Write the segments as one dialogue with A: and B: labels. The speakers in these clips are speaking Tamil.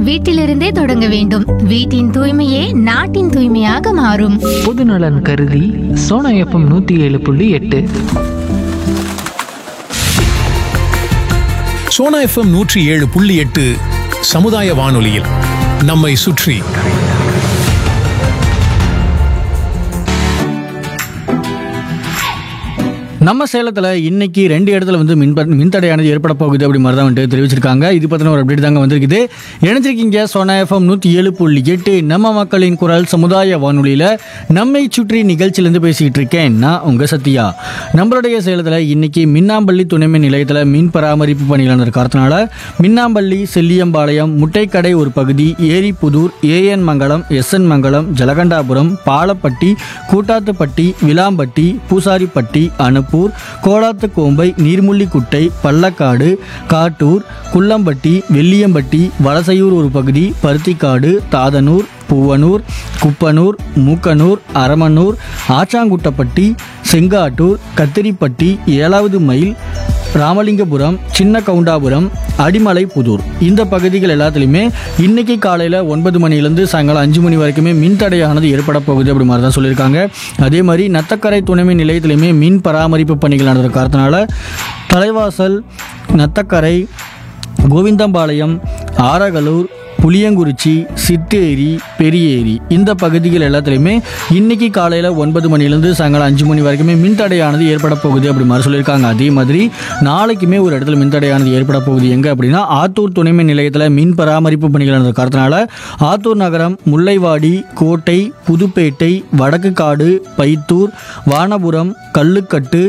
A: வீட்டிலிருந்தே தொடங்க வேண்டும் வீட்டின் தூய்மையே நாட்டின் தூய்மையாக மாறும்
B: பொதுநலன் கருதி சோனா எஃப்எம் நூற்றி ஏழு புள்ளி எட்டு
C: சோனா எஃப்எம் நூற்றி ஏழு புள்ளி எட்டு சமுதாய வானொலியில் நம்மை சுற்றி
D: நம்ம சேலத்தில் இன்னைக்கு ரெண்டு இடத்துல வந்து மின் மின்தடையானது ஏற்பட போகுது அப்படி மாதிரி தான் வந்துட்டு தெரிவிச்சிருக்காங்க இது பற்றின ஒரு அப்டேட் தாங்க வந்திருக்குது இணைஞ்சிருக்கீங்க சோனா எஃப்எம் நூற்றி ஏழு புள்ளி எட்டு நம்ம மக்களின் குரல் சமுதாய வானொலியில் நம்மை சுற்றி நிகழ்ச்சியிலேருந்து பேசிக்கிட்டு இருக்கேன் நான் உங்கள் சத்யா நம்மளுடைய சேலத்தில் இன்னைக்கு மின்னாம்பள்ளி துணைமின் நிலையத்தில் மின் பராமரிப்பு பணிகள் நடந்த காரணத்தினால மின்னாம்பள்ளி செல்லியம்பாளையம் முட்டைக்கடை ஒரு பகுதி ஏரிப்புதூர் ஏஎன் மங்கலம் எஸ்என் மங்கலம் ஜலகண்டாபுரம் பாலப்பட்டி கூட்டாத்துப்பட்டி விளாம்பட்டி பூசாரிப்பட்டி அனுப்பூர் கோலாத்துக்கோம்பை நீர்முள்ளிக்குட்டை பள்ளக்காடு காட்டூர் குள்ளம்பட்டி வெள்ளியம்பட்டி வலசையூர் ஒரு பகுதி பருத்திக்காடு தாதனூர் பூவனூர் குப்பனூர் மூக்கனூர் அரமனூர் ஆச்சாங்குட்டப்பட்டி செங்காட்டூர் கத்திரிப்பட்டி ஏழாவது மைல் ராமலிங்கபுரம் சின்ன கவுண்டாபுரம் அடிமலை புதூர் இந்த பகுதிகள் எல்லாத்துலேயுமே இன்னைக்கு காலையில் ஒன்பது மணிலேருந்து சாயங்காலம் அஞ்சு மணி வரைக்குமே மின் தடையானது ஏற்பட போகுது அப்படி மாதிரி தான் சொல்லியிருக்காங்க அதே மாதிரி நத்தக்கரை துணைமின் நிலையத்திலையுமே மின் பராமரிப்பு பணிகள் நடந்த காரணத்தினால தலைவாசல் நத்தக்கரை கோவிந்தம்பாளையம் ஆரகலூர் புளியங்குறிச்சி சித்தேரி பெரியேரி இந்த பகுதிகள் எல்லாத்துலேயுமே இன்னைக்கு காலையில் ஒன்பது மணிலேருந்து சாயங்காலம் அஞ்சு மணி வரைக்குமே மின்தடையானது ஏற்பட போகுது அப்படி மாதிரி சொல்லியிருக்காங்க அதே மாதிரி நாளைக்குமே ஒரு இடத்துல மின்தடையானது ஏற்பட போகுது எங்கே அப்படின்னா ஆத்தூர் துணைமின் நிலையத்தில் மின் பராமரிப்பு பணிகள் நடந்த காரணத்தினால ஆத்தூர் நகரம் முல்லைவாடி கோட்டை புதுப்பேட்டை வடக்கு காடு பைத்தூர் வானபுரம் கல்லுக்கட்டு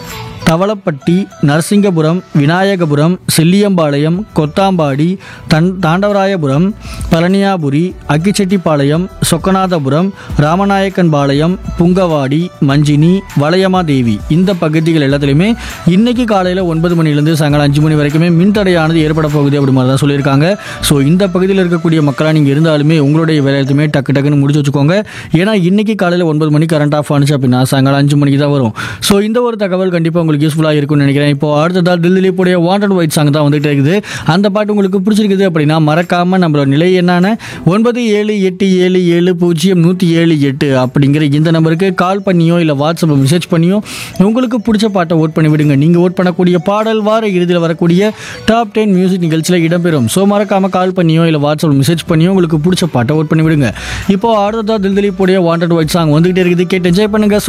D: தவளப்பட்டி நரசிங்கபுரம் விநாயகபுரம் செல்லியம்பாளையம் கொத்தாம்பாடி தன் தாண்டவராயபுரம் பழனியாபுரி அக்கிச்செட்டிப்பாளையம் சொக்கநாதபுரம் ராமநாயக்கன்பாளையம் புங்கவாடி மஞ்சினி வளையமாதேவி இந்த பகுதிகள் எல்லாத்துலேயுமே இன்னைக்கு காலையில் ஒன்பது மணிலேருந்து சாயங்காலம் அஞ்சு மணி வரைக்குமே மின்தடையானது ஏற்பட போகுது அப்படி மாதிரி தான் சொல்லியிருக்காங்க ஸோ இந்த பகுதியில் இருக்கக்கூடிய மக்களாக நீங்கள் இருந்தாலுமே உங்களுடைய வேலையத்துமே டக்கு டக்குன்னு முடிச்சு வச்சுக்கோங்க ஏன்னா இன்னைக்கு காலையில் ஒன்பது மணிக்கு கரண்ட் ஆஃப் ஆனிச்சு அப்படின்னா சாயங்காலம் அஞ்சு மணிக்கு தான் வரும் ஸோ இந்த ஒரு தகவல் கண்டிப்பாக உங்களுக்கு யூஸ்ஃபுல்லாக இருக்கும்னு நினைக்கிறேன் இப்போ அடுத்ததாக தில்லியில் போடைய வாண்டட் ஒயிட் சாங் தான் வந்துட்டு இருக்குது அந்த பாட்டு உங்களுக்கு பிடிச்சிருக்குது அப்படின்னா மறக்காமல் நம்மளோட நிலை என்னன்னு ஒன்பது ஏழு எட்டு ஏழு ஏழு பூஜ்ஜியம் நூற்றி ஏழு எட்டு அப்படிங்கிற இந்த நம்பருக்கு கால் பண்ணியோ இல்லை வாட்ஸ்அப்பில் மெசேஜ் பண்ணியோ உங்களுக்கு பிடிச்ச பாட்டை ஓட் பண்ணி விடுங்க நீங்கள் ஓட் பண்ணக்கூடிய பாடல் வார இறுதியில் வரக்கூடிய டாப் டென் மியூசிக் நிகழ்ச்சியில் இடம்பெறும் ஸோ மறக்காமல் கால் பண்ணியோ இல்லை வாட்ஸ்அப்பில் மெசேஜ் பண்ணியோ உங்களுக்கு பிடிச்ச பாட்டை ஓட் பண்ணி விடுங்க இப்போ அடுத்ததாக தில் திலீப்புடைய வாண்டட் ஒயிட் சாங் வந்துகிட்டே இருக்குது கேட்டு என்ஜாய் பண்ணுங்க